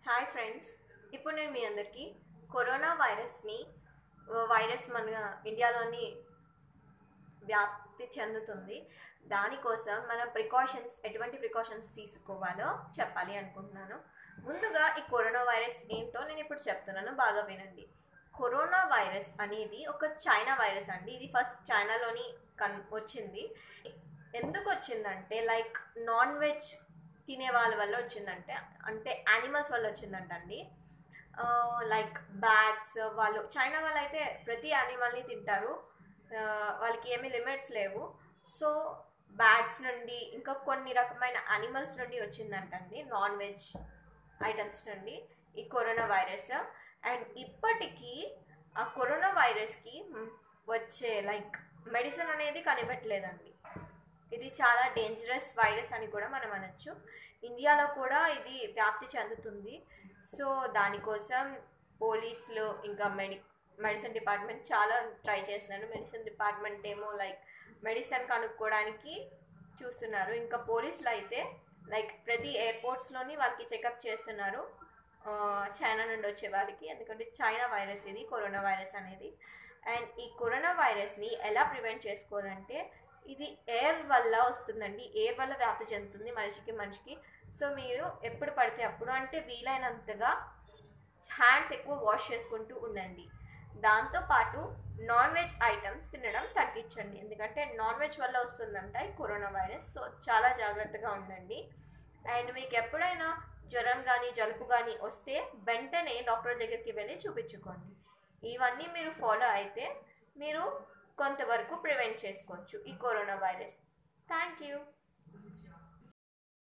hi friends ఇప్పుడు నేను మీ అందరికీ కరోనా వైరస్ని వైరస్ మన ఇండియాలోని వ్యాప్తి చెందుతుంది దానికోసం మన ప్రికాషన్స్ ఎటువంటి ప్రికాషన్స్ తీసుకోవాలో చెప్పాలి అనుకుంటున్నాను ముందుగా ఈ కరోనా వైరస్ ఏంటో నేను ఇప్పుడు చెప్తున్నాను బాగా వినండి కరోనా వైరస్ అనేది ఒక చైనా వైరస్ అండి ఇది ఫస్ట్ చైనాలోని కన్ వచ్చింది ఎందుకు వచ్చిందంటే లైక్ నాన్ వెజ్ తినే వాళ్ళ వల్ల వచ్చిందంటే అంటే యానిమల్స్ వల్ల వచ్చిందంటండి లైక్ బ్యాట్స్ వాళ్ళు చైనా వాళ్ళు అయితే ప్రతి యానిమల్ని తింటారు ఆ, వాళ్ళకి ఏమీ లిమిట్స్ లేవు సో బ్యాట్స్ నుండి ఇంకా కొన్ని రకమైన యానిమల్స్ నుండి వచ్చిందంటండి నాన్ వెజ్ ఐటమ్స్ నుండి ఈ కరోనా వైరస్ అండ్ ఇప్పటికీ ఆ కరోనా వైరస్కి వచ్చే లైక్ మెడిసిన్ అనేది కనిపెట్టలేదండి ఇది చాలా డేంజరస్ వైరస్ అని కూడా మనం అనొచ్చు ఇండియాలో కూడా ఇది వ్యాప్తి చెందుతుంది సో దానికోసం పోలీసులు ఇంకా మెడి మెడిసిన్ డిపార్ట్మెంట్ చాలా ట్రై చేస్తున్నారు మెడిసిన్ డిపార్ట్మెంట్ ఏమో లైక్ మెడిసిన్ కనుక్కోవడానికి చూస్తున్నారు ఇంకా పోలీసులు అయితే లైక్ ప్రతి ఎయిర్పోర్ట్స్లోని వాళ్ళకి చెకప్ చేస్తున్నారు ఆ, చైనా నుండి వచ్చే వాళ్ళకి ఎందుకంటే చైనా వైరస్ ఇది కరోనా వైరస్ అనేది అండ్ ఈ కరోనా వైరస్ని ఎలా ప్రివెంట్ చేసుకోవాలంటే ఇది ఎయిర్ వల్ల వస్తుందండి ఎయిర్ వల్ల వ్యాప్తి చెందుతుంది మనిషికి మనిషికి సో మీరు ఎప్పుడు పడితే అప్పుడు అంటే వీలైనంతగా హ్యాండ్స్ ఎక్కువ వాష్ చేసుకుంటూ ఉండండి దాంతోపాటు నాన్ వెజ్ ఐటమ్స్ తినడం తగ్గించండి ఎందుకంటే నాన్ వెజ్ వల్ల వస్తుందంట ఈ కరోనా వైరస్ సో చాలా జాగ్రత్తగా ఉండండి అండ్ మీకు ఎప్పుడైనా జ్వరం కానీ జలుబు కానీ వస్తే వెంటనే డాక్టర్ దగ్గరికి వెళ్ళి చూపించుకోండి ఇవన్నీ మీరు ఫాలో అయితే మీరు కొంతవరకు ప్రివెంట్ చేసుకోవచ్చు ఈ కరోనా వైరస్ థ్యాంక్ యూ